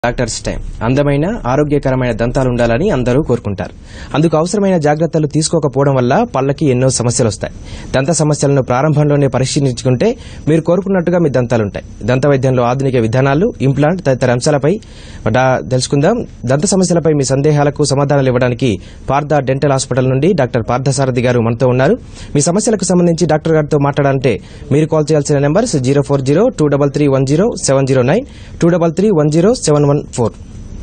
Doctors time అందమైన ఆరోగ్యకరమైన దంతాలు ఉండాలని అందరూ కోరుకుంటారు అందుకు అవసరమైన జాగ్రత్తలు తీసుకోకపోవడం వల్ల పళ్ళకి ఎన్నో సమస్యలు వస్తాయి దంత సమస్యలను ప్రారంభంలోనే పరిశీలించుకుంటే మీరు కోరుకున్నట్టుగా మీ దంతాలు ఉంటాయి దంత వైద్యంలో ఆధునిక విధానాలు ఇంప్లాంట్ తదితర అంశాలపై డా- తెలుసుకుందాం దంత సమస్యలపై మీ సందేహాలకు సమాధానాలు ఇవ్వడానికి పార్థ డెంటల్ హాస్పిటల్ నుండి డాక్టర్ పార్థసారథి గారు మనతో ఉన్నారు మీ సమస్యలకు సంబంధించి డాక్టర్ గారితో మాట్లాడాలంటే మీరు కాల్ చేయాల్సిన numbers zero four zero two double three one zero seven zero nine two double three one zero seven one four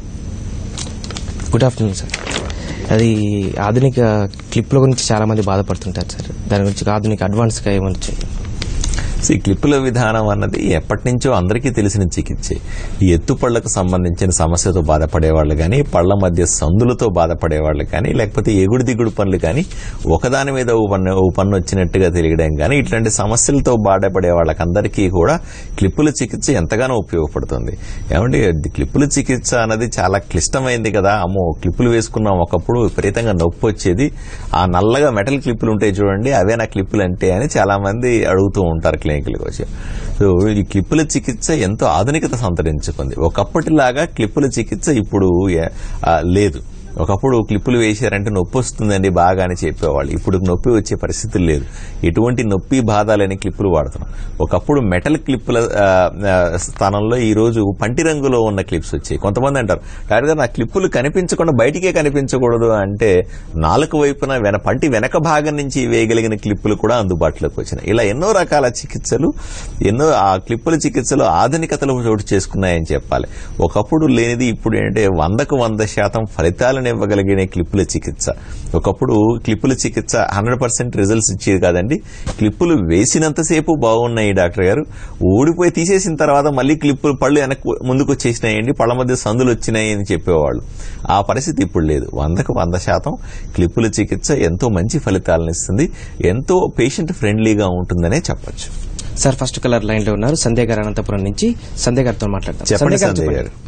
good afternoon sir అది ఆధునిక క్లిప్ల గురించి చాలా మంది బాధపడుతుంటారు సార్ దాని గురించి ఆధునిక అడ్వాన్స్గా ఏమొచ్చు ఈ క్లిప్పుల విధానం అన్నది ఎప్పటి నుంచో అందరికీ తెలిసిన చికిత్సే ఈ ఎత్తుపళ్లకు సంబంధించిన సమస్యతో బాధపడే వాళ్ళు కానీ పళ్ల మధ్య సందులతో బాధపడే వాళ్ళు కానీ లేకపోతే ఎగుడు దిగుడు పనులు కానీ ఒకదాని మీద ఓ పన్ను ఓ పన్ను వచ్చినట్టుగా తెలియడం కానీ ఇట్లాంటి సమస్యలతో బాధపడే వాళ్ళకందరికీ కూడా క్లిప్పుల చికిత్స ఎంతగానో ఉపయోగపడుతుంది ఏమంటే ఇది క్లిప్పుల చికిత్స అన్నది చాలా క్లిష్టమైంది కదా అమ్మో క్లిప్పులు వేసుకున్నాం ఒకప్పుడు విపరీతంగా నొప్పి వచ్చేది ఆ నల్లగా మెటల్ క్లిప్పులు ఉంటాయి చూడండి అవే నా క్లిప్పులు అంటే అని చాలా మంది అడుగుతూ ఉంటారు క్లినిక్లకు వచ్చి సో ఈ క్లిప్పుల చికిత్స ఎంతో ఆధునికత సంతరించుకుంది ఒకప్పటిలాగా క్లిప్పుల చికిత్స ఇప్పుడు ఏ- ఆ, లేదు ఒకప్పుడు క్లిప్పులు వేశారంటే నొప్పి వస్తుందండి బాగా అని చెప్పేవాళ్ళు ఇప్పుడు నొప్పి వచ్చే పరిస్థితులు లేదు ఎటువంటి నొప్పి బాధ లేని క్లిప్పులు వాడుతున్నాం ఒకప్పుడు మెటల్ క్లిప్పుల ఆ, ఆ, స్థానంలో ఈ రోజు పంటి రంగులో ఉన్న క్లిప్స్ వచ్చాయి కొంతమంది అంటారు డాక్టర్ గారు నా క్లిప్పులు కనిపించకుండా బయటికే కనిపించకూడదు అంటే నాలుగు వైపున వెన పంటి వెనక భాగం నుంచి వేయగలిగిన క్లిప్పులు కూడా అందుబాటులోకి వచ్చినాయి ఇలా ఎన్నో రకాల చికిత్సలు ఎన్నో ఆ క్లిప్పుల చికిత్సలు ఆధునికతలో చోటు చేసుకున్నాయని చెప్పాలి ఒకప్పుడు లేనిది ఇప్పుడు ఏంటంటే వందకు వంద శాతం ఫలితాలను ఇవ్వగలిగిన క్లిప్పుల చికిత్స ఒకప్పుడు క్లిప్పుల చికిత్స హండ్రెడ్ పర్సెంట్ రిజల్ట్స్ ఇచ్చేది కాదండి క్లిప్పులు వేసినంతసేపు బాగున్నాయి డాక్టర్ గారు ఊడిపోయి తీసేసిన తర్వాత మళ్ళీ క్లిప్పులు పళ్ళు వెనక్కు ముందుకు వచ్చేసినాయండి పళ్ళ మధ్య సందులు వచ్చినాయి అని చెప్పేవాళ్ళు ఆ పరిస్థితి ఇప్పుడు లేదు వందకు వంద శాతం క్లిప్పుల చికిత్స ఎంతో మంచి ఫలితాలను ఇస్తుంది ఎంతో పేషెంట్ ఫ్రెండ్లీగా ఉంటుందనే చెప్పొచ్చు సార్ ఫస్ట్ కలర్ లైన్ లో ఉన్నారు సంధ్య గారు అనంతపురం నుంచి సంధ్య గారితో మాట్లాడతాం చెప్పండి గారు సంజయ్ చెప్పండి. గారు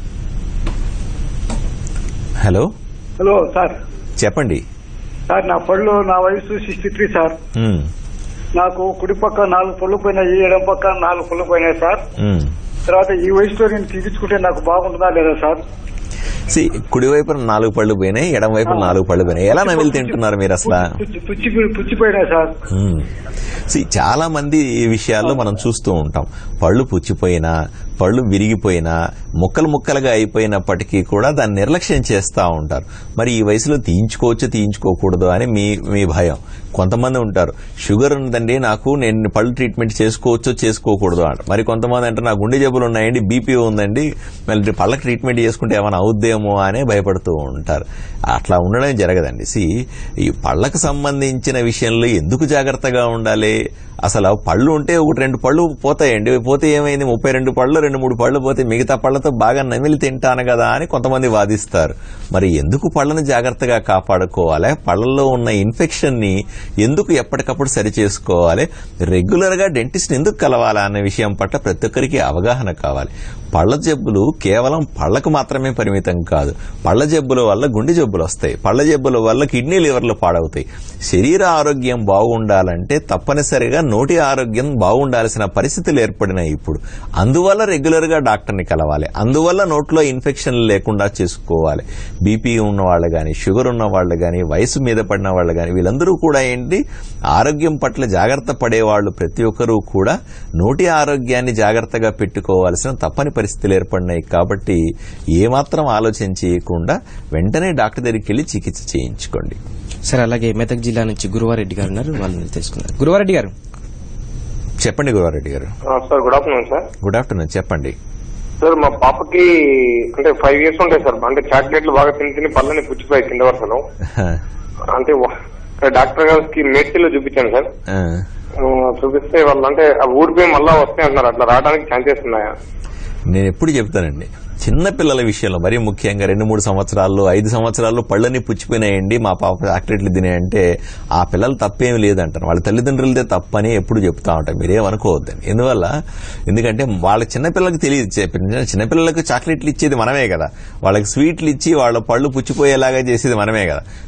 హలో హలో సార్ చెప్పండి సార్ నా పళ్ళు నా వయసు సిక్స్టీ త్రీ సార్ ఉమ్, నాకు కుడి పక్క నాలుగు పళ్ళు పోయినాయి ఎడం పక్క నాలుగు పళ్ళు పోయినాయి సార్ ఉమ్. తర్వాత ఈ వయసులో నేను తీపించుకుంటే నాకు బాగుంటుందా లేదా సార్ సి కుడి వైపున నాలుగు పళ్ళు పోయినాయి ఎడం వైపున నాలుగు పళ్ళు పోయినాయి ఎలా నమిలి తింటున్నారు మీరు అసలు పుచ్చి పుచ్చి పుచ్చిపోయినాయి సార్ మ్మ్. See, చాలా మంది ఈ విషయాల్లో మనం చూస్తూ ఉంటాం పళ్ళు పుచ్చిపోయినా పళ్ళు విరిగిపోయినా ముక్కలు ముక్కలుగా అయిపోయినప్పటికీ కూడా దాన్ని నిర్లక్ష్యం చేస్తూ ఉంటారు మరి ఈ వయసులో తీయించుకోవచ్చు తీయించుకోకూడదు అని మీ మీ భయం కొంతమంది ఉంటారు షుగర్ ఉందండి నాకు నేను పళ్ళు ట్రీట్మెంట్ చేసుకోవచ్చో చేసుకోకూడదు అంట మరి కొంతమంది అంటే నా గుండె జబ్బులు ఉన్నాయండి బీపీ ఉందండి మళ్ళీ పళ్ళకి ట్రీట్మెంట్ చేసుకుంటే ఏమైనా అవుద్దేమో అనే భయపడుతూ ఉంటారు అట్లా ఉండడం జరగదండి సి ఈ పళ్ళకు సంబంధించిన విషయంలో ఎందుకు జాగ్రత్తగా ఉండాలి అసలు పళ్ళు ఉంటే ఒకటి రెండు పళ్ళు పోతాయండి పోతే ఏమైంది ముప్పై రెండు పళ్ళు రెండు మూడు పళ్ళు పోతే మిగతా పళ్ళతో బాగా నమిలి తింటాను కదా అని కొంతమంది వాదిస్తారు మరి ఎందుకు పళ్ళను జాగ్రత్తగా కాపాడుకోవాలి పళ్ళల్లో ఉన్న ఇన్ఫెక్షన్ ని ఎందుకు ఎప్పటికప్పుడు సరి చేసుకోవాలి రెగ్యులర్ గా డెంటిస్ట్ ఎందుకు కలవాలా అనే విషయం పట్ల ప్రతి ఒక్కరికి అవగాహన కావాలి పళ్ళ జబ్బులు కేవలం పళ్ళకు మాత్రమే పరిమితం కాదు పళ్ళ జబ్బుల వల్ల గుండె జబ్బులు వస్తాయి పళ్ళ జబ్బుల వల్ల కిడ్నీ లివర్లు పాడవుతాయి శరీర ఆరోగ్యం బాగుండాలంటే తప్పనిసరిగా నోటి ఆరోగ్యం బాగుండాల్సిన పరిస్థితులు ఏర్పడినాయి ఇప్పుడు అందువల్ల రెగ్యులర్ గా డాక్టర్ని కలవాలి అందువల్ల నోట్లో ఇన్ఫెక్షన్లు లేకుండా చేసుకోవాలి బీపీ ఉన్న వాళ్ళు గాని షుగర్ ఉన్న వాళ్ళు గాని వయసు మీద పడిన వాళ్ళు గాని వీళ్ళందరూ కూడా ఏంటి ఆరోగ్యం పట్ల జాగ్రత్త పడేవాళ్ళు ప్రతి ఒక్కరూ కూడా నోటి ఆరోగ్యాన్ని జాగ్రత్తగా పెట్టుకోవాల్సిన తప్పని పరిస్థితులు ఏర్పడినాయి కాబట్టి ఏమాత్రం ఆలోచన చేయకుండా వెంటనే డాక్టర్ దగ్గరికి వెళ్లి చికిత్స చేయించుకోండి సార్ అలాగే మెదక్ జిల్లా నుంచి గురువారెడ్డి గారు ఉన్నారు వాళ్ళని తెలుసుకున్నారు గురువారెడ్డి గారు చెప్పండి గురువారెడ్డి గారు sir good afternoon sir good afternoon చెప్పండి సార్ మా పాపకి అంటే ఫైవ్ ఇయర్స్ ఉంటాయి సార్ అంటే చాక్లెట్లు బాగా తిని తిని పళ్ళని పుచ్చిపోయి కింద వరుసలో అంటే వ- డాక్టర్ గారికి మేడ్చిలో చూపించాను సార్ ఆ, ఆ, చూపిస్తే వాళ్ళు అంటే ఆ ఊడిపోయి మళ్ళా వస్తాయి అంటున్నారు అట్లా రావడానికి ఛాన్సెస్ ఉన్నాయా నేను ఎప్పుడు చెప్తానండి చిన్న పిల్లల విషయంలో మరీ ముఖ్యంగా రెండు మూడు సంవత్సరాల్లో ఐదు సంవత్సరాల్లో పళ్ళని పుచ్చిపోయినాయండి మా పాప చాక్లెట్లు తినాయంటే ఆ పిల్లలు తప్పేం లేదంటారు వాళ్ళ తల్లిదండ్రులదే తప్పని ఎప్పుడు చెప్తా ఉంటారు మీరేమనుకోవద్దని ఎందువల్ల ఎందుకంటే వాళ్ళ చిన్నపిల్లలకు తెలియదు చెప్పిన చిన్నపిల్లలకు చాక్లెట్లు ఇచ్చేది మనమే కదా వాళ్ళకి స్వీట్లు ఇచ్చి వాళ్ళ పళ్ళు పుచ్చిపోయేలాగా చేసేది మనమే కదా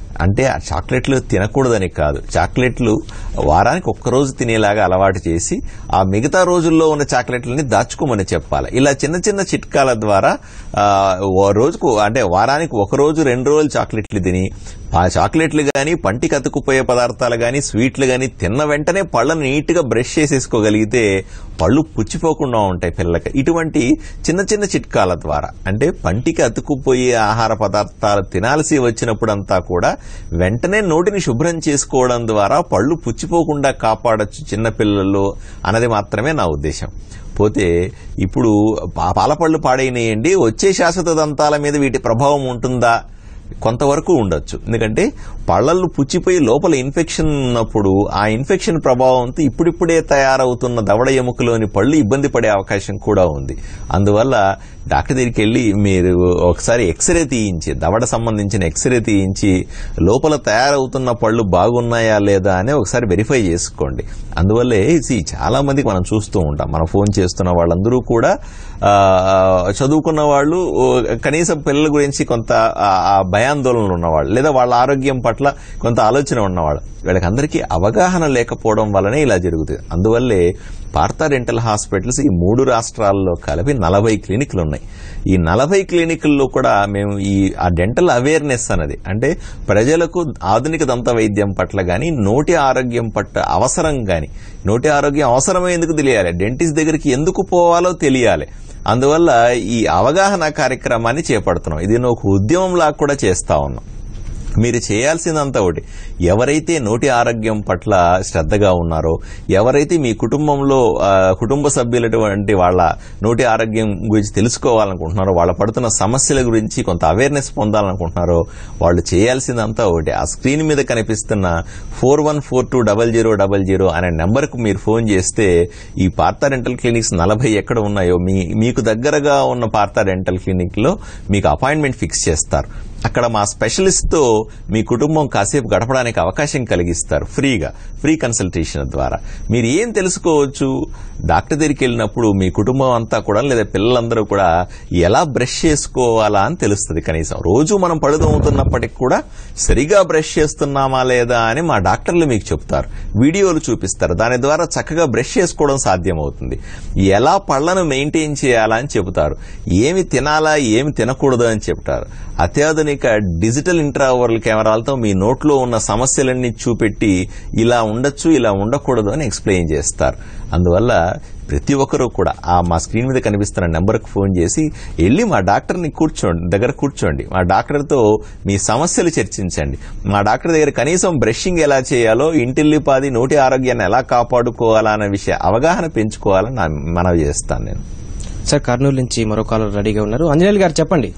అంటే ఆ చాక్లెట్లు తినకూడదని కాదు చాక్లెట్లు వారానికి ఒక్కరోజు తినేలాగా అలవాటు చేసి ఆ మిగతా రోజుల్లో ఉన్న చాక్లెట్లని దాచుకోమని చెప్పాలి ఇలా చిన్న చిన్న చిట్కాల ద్వారా ఆ, ఓ రోజుకు అంటే వారానికి ఒక రోజు రెండు రోజులు చాక్లెట్లు తిని ఆ చాక్లెట్లు గాని పంటికి అతుకుపోయే పదార్థాలు గాని స్వీట్లు గాని తిన్న వెంటనే పళ్ళను నీట్ గా బ్రష్ చేసేసుకోగలిగితే పళ్ళు పుచ్చిపోకుండా ఉంటాయి పిల్లలకి ఇటువంటి చిన్న చిన్న చిట్కాల ద్వారా అంటే పంటికి అతుకుపోయే ఆహార పదార్థాలు తినాల్సి వచ్చినప్పుడంతా కూడా వెంటనే నోటిని శుభ్రం చేసుకోవడం ద్వారా పళ్ళు పుచ్చిపోకుండా కాపాడొచ్చు చిన్న పిల్లల్లో అన్నది మాత్రమే నా ఉద్దేశం పోతే ఇప్పుడు పా- పాలపళ్ళు పాడైనయండి వచ్చే శాశ్వత దంతాల మీద వీటి ప్రభావం ఉంటుందా కొంతవరకు ఉండొచ్చు ఎందుకంటే పళ్ళల్లో పుచ్చిపోయి లోపల ఇన్ఫెక్షన్ ఉన్నప్పుడు ఆ ఇన్ఫెక్షన్ ప్రభావంతో ఇప్పుడిప్పుడే తయారవుతున్న దవడ ఎముకలోని పళ్ళు ఇబ్బంది పడే అవకాశం కూడా ఉంది అందువల్ల డాక్టర్ దగ్గరికి వెళ్ళి మీరు ఒకసారి ఎక్స్రే తీయించి దవడ సంబంధించిన ఎక్స్రే తీయించి లోపల తయారవుతున్న పళ్ళు బాగున్నాయా లేదా అని ఒకసారి వెరిఫై చేసుకోండి అందువల్లే see, చాలా మందికి మనం చూస్తూ ఉంటాం మనం ఫోన్ చేస్తున్న వాళ్ళందరూ కూడా ఆ, చదువుకున్న వాళ్ళు ఓ, కనీసం పిల్లల గురించి కొంత ఆ, ఆ భయాందోళనలు ఉన్నవాళ్ళు లేదా వాళ్ళ ఆరోగ్యం పట్ల కొంత ఆలోచన ఉన్నవాళ్ళు వీళ్ళకి అందరికీ అవగాహన లేకపోవడం వల్లనే ఇలా జరుగుతుంది అందువల్లే పార్థా డెంటల్ హాస్పిటల్స్ ఈ మూడు రాష్ట్రాల్లో కలిపి నలభై క్లినిక్లు ఉన్నాయి ఈ నలభై క్లినిక్ల్లో కూడా మేము ఈ ఆ డెంటల్ అవేర్నెస్ అన్నది అంటే ప్రజలకు ఆధునిక దంత వైద్యం పట్ల గాని నోటి ఆరోగ్యం పట్ల అవసరం గాని నోటి ఆరోగ్యం అవసరమే ఎందుకు తెలియాలి డెంటిస్ట్ దగ్గరికి ఎందుకు పోవాలో తెలియాలి అందువల్ల ఈ అవగాహన కార్యక్రమాన్ని చేపడుతున్నాం ఇది ఒక ఉద్యమంలా కూడా చేస్తా ఉన్నాం మీరు చేయాల్సిందంతా ఒకటి ఎవరైతే నోటి ఆరోగ్యం పట్ల శ్రద్ధగా ఉన్నారో ఎవరైతే మీ కుటుంబంలో ఆ, కుటుంబ సభ్యులటువంటి వాళ్ళ నోటి ఆరోగ్యం గురించి తెలుసుకోవాలనుకుంటున్నారో వాళ్ళ పడుతున్న సమస్యల గురించి కొంత అవేర్నెస్ పొందాలనుకుంటున్నారో వాళ్ళు చేయాల్సిందంతా ఒకటి ఆ స్క్రీన్ మీద కనిపిస్తున్న four one four two double zero double zero అనే నెంబర్కు మీరు ఫోన్ చేస్తే ఈ పార్థా డెంటల్ క్లినిక్స్ నలభై ఎక్కడ ఉన్నాయో మీ మీకు దగ్గరగా ఉన్న పార్థా డెంటల్ క్లినిక్ లో మీకు అపాయింట్మెంట్ ఫిక్స్ చేస్తారు అక్కడ మా స్పెషలిస్ట్ తో మీ కుటుంబం కాసేపు గడపడానికి అవకాశం కలిగిస్తారు ఫ్రీగా ఫ్రీ కన్సల్టేషన్ ద్వారా మీరు ఏం తెలుసుకోవచ్చు డాక్టర్ దగ్గరికి వెళ్ళినప్పుడు మీ కుటుంబం అంతా కూడా లేదా పిల్లలందరూ కూడా ఎలా బ్రష్ చేసుకోవాలా అని తెలుస్తుంది కనీసం రోజు మనం పడుతోముతున్నప్పటికి కూడా సరిగా బ్రష్ చేస్తున్నామా లేదా అని మా డాక్టర్లు మీకు చెప్తారు వీడియోలు చూపిస్తారు దాని ద్వారా చక్కగా బ్రష్ చేసుకోవడం సాధ్యమవుతుంది ఎలా పళ్లను మెయింటైన్ చేయాలా అని చెబుతారు ఏమి తినాలా ఏమి తినకూడదు అని చెప్తారు అత్యాధునిక డిజిటల్ ఇంట్రావర్ల్ కెమెరాలతో మీ నోట్లో ఉన్న సమస్యలన్నీ చూపెట్టి ఇలా ఉండొచ్చు ఇలా ఉండకూడదు అని ఎక్స్ప్లెయిన్ చేస్తారు అందువల్ల ప్రతి ఒక్కరూ కూడా ఆ మా స్క్రీన్ మీద కనిపిస్తున్న నెంబర్కి ఫోన్ చేసి వెళ్ళి మా డాక్టర్ని కూర్చోండి దగ్గర కూర్చోండి మా డాక్టర్తో మీ సమస్యలు చర్చించండి మా డాక్టర్ దగ్గర కనీసం బ్రషింగ్ ఎలా చేయాలో ఇంటిల్లిపాది నోటి ఆరోగ్యాన్ని ఎలా కాపాడుకోవాలా అనే విషయ అవగాహన పెంచుకోవాలని నా మనవి చేస్తాను నేను సార్ కర్నూలు నుంచి మరో కాలర్ రెడీగా ఉన్నారు అంజనేయులు గారు చెప్పండి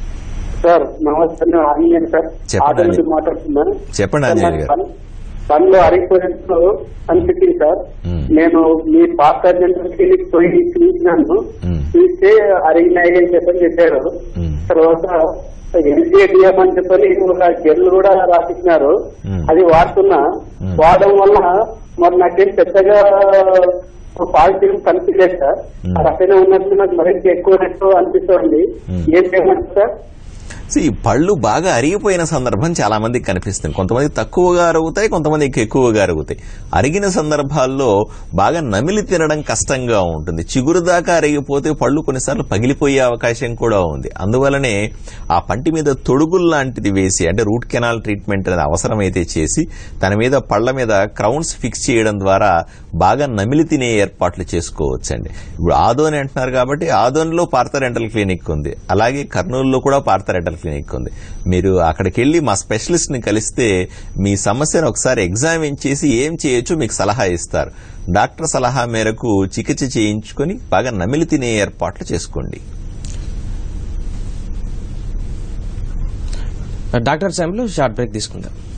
సార్ నమస్తే నేను ఆంజనేయులు సార్ చెప్పండి, ఆటో నుంచి ఆంజనేయులు. మాట్లాడుతున్నాను చెప్పండి, సార్, ఆంజనేయులు గారు. నాకు పని- పనిలో అరిగిపోయినట్టు అనిపించింది సార్ మ్మ్. నేను మీ పాత క్లినిక్ పోయి చూసినాను మ్మ్. చూస్తే అరిగినాయి అని చెప్పని చెప్పారు మ్మ్. తర్వాత ఎల్జీడిఎం అని చెప్పని ఒక జెల్ కూడా రాసిచ్చినారు మ్మ్. అది వాడుతున్నా మ్మ్. వాడడం వల్ల మరి నాకేం పెద్దగా పాజిటివ్ కనిపించలేదు సార్ మ్మ్. అది అట్లనే ఉన్నట్టు నాకు మరింత ఎక్కువనట్టు అనిపిస్తుంది మ్మ్. ఏం చేయమంటారు సార్ See, పళ్ళు బాగా అరిగిపోయిన సందర్భం చాలా మందికి కనిపిస్తుంది కొంతమంది తక్కువగా అరుగుతాయి కొంతమందికి ఎక్కువగా అరుగుతాయి అరిగిన సందర్భాల్లో బాగా నమిలి తినడం కష్టంగా ఉంటుంది చిగురు దాకా అరిగిపోతే పళ్ళు కొన్నిసార్లు పగిలిపోయే అవకాశం కూడా ఉంది అందువలనే ఆ పంటి మీద తొడుగులు లాంటిది వేసి అంటే రూట్ కెనాల్ ట్రీట్మెంట్ అనేది అవసరమైతే చేసి దాని మీద పళ్ళ మీద క్రౌన్స్ ఫిక్స్ చేయడం ద్వారా బాగా నమిలి తినే ఏర్పాట్లు చేసుకోవచ్చండి ఇప్పుడు ఆదోని అంటున్నారు కాబట్టి ఆదోనిలో పార్థ రెంటల్ క్లినిక్ ఉంది అలాగే కర్నూలులో కూడా పార్థ రెంటల్ క్లినిక్ ఉంది మీరు అక్కడికి వెళ్ళి మా స్పెషలిస్ట్ ని కలిస్తే మీ సమస్యను ఒకసారి ఎగ్జామిన్ చేసి ఏం చేయొచ్చు మీకు సలహా ఇస్తారు డాక్టర్ సలహా మేరకు చికిత్స చేయించుకొని బాగా నమిలి తినే ఏర్పాట్లు చేసుకోండి డాక్టర్ సాంబులు షార్ట్ బ్రేక్ తీసుకుందాం